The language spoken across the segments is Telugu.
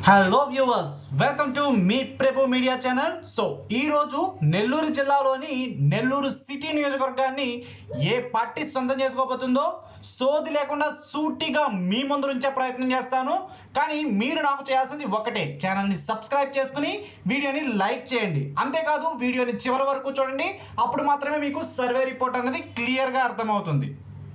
హలో వ్యూవర్స్ వెల్కమ్ టు మీ ప్రేపో మీడియా ఛానల్ సో ఈ రోజు నెల్లూరు జిల్లాలోని నెల్లూరు సిటీ నియోజకవర్గాన్ని ఏ పార్టీ సొంతం చేసుకోబోతుందో సోది లేకుండా సూటిగా మీ ముందు ఉంచే ప్రయత్నం చేస్తాను కానీ మీరు నాకు చేయాల్సింది ఒకటే ఛానల్ని సబ్స్క్రైబ్ చేసుకుని వీడియోని లైక్ చేయండి అంతేకాదు వీడియోని చివరి వరకు చూడండి అప్పుడు మాత్రమే మీకు సర్వే రిపోర్ట్ అనేది క్లియర్గా అర్థమవుతుంది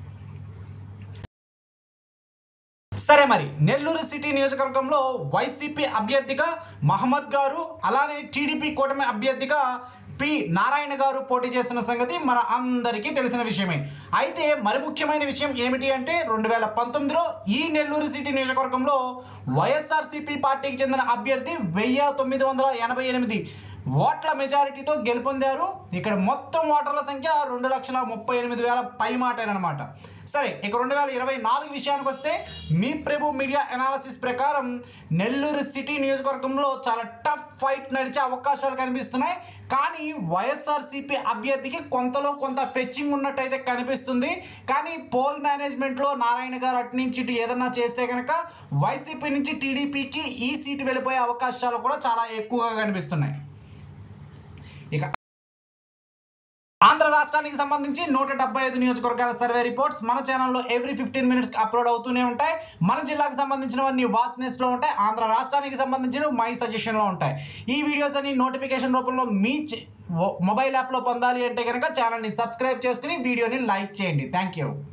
సరే మరి నెల్లూరు సిటీ నియోజకవర్గంలో వైసీపీ అభ్యర్థిగా మహమ్మద్ గారు అలానే టీడీపీ కూటమి అభ్యర్థిగా పి నారాయణ గారు పోటీ చేస్తున్న సంగతి మన అందరికీ తెలిసిన విషయమే అయితే మరి ముఖ్యమైన విషయం ఏమిటి అంటే రెండు వేల పంతొమ్మిదిలో ఈ నెల్లూరు సిటీ నియోజకవర్గంలో వైఎస్ఆర్సీపీ పార్టీకి చెందిన అభ్యర్థి వెయ్యి తొమ్మిది వందల ఎనభై ఎనిమిది ఓట్ల మెజారిటీతో గెలుపొందారు ఇక్కడ మొత్తం ఓటర్ల సంఖ్య రెండు లక్షల ముప్పై ఎనిమిది వేల పై మాటేనమాట సరే ఇక రెండు వేల ఇరవై నాలుగు విషయానికి వస్తే మీ ప్రభు మీడియా అనాలసిస్ ప్రకారం నెల్లూరు సిటీ నియోజకవర్గంలో చాలా టఫ్ ఫైట్ నడిచే అవకాశాలు కనిపిస్తున్నాయి కానీ వైఎస్ఆర్సీపీ అభ్యర్థికి కొంతలో కొంత ఫెచ్చింగ్ ఉన్నట్టయితే కనిపిస్తుంది కానీ పోల్ మేనేజ్మెంట్లో నారాయణ గారు అటు నుంచి ఇటు ఏదన్నా చేస్తే కనుక వైసీపీ నుంచి టీడీపీకి ఈ సీటు వెళ్ళిపోయే అవకాశాలు కూడా చాలా ఎక్కువగా కనిపిస్తున్నాయి ఇక ఆంధ్ర రాష్ట్రానికి సంబంధించి నూట డెబ్బై ఐదు నియోజకవర్గాల సర్వే రిపోర్ట్స్ మన ఛానల్లో ఎవ్రీ ఫిఫ్టీన్ మినిట్స్ అప్లోడ్ అవుతూనే ఉంటాయి మన జిల్లాకు సంబంధించినవన్నీ వాచ్ నెస్ట్ లో ఉంటాయి ఆంధ్ర రాష్ట్రానికి సంబంధించిన మై సజెషన్ లో ఉంటాయి ఈ వీడియోస్ అన్ని నోటిఫికేషన్ రూపంలో మీ మొబైల్ యాప్ లో పొందాలి అంటే కనుక ఛానల్ ని సబ్స్క్రైబ్ చేసుకుని వీడియోని లైక్ చేయండి థ్యాంక్ యూ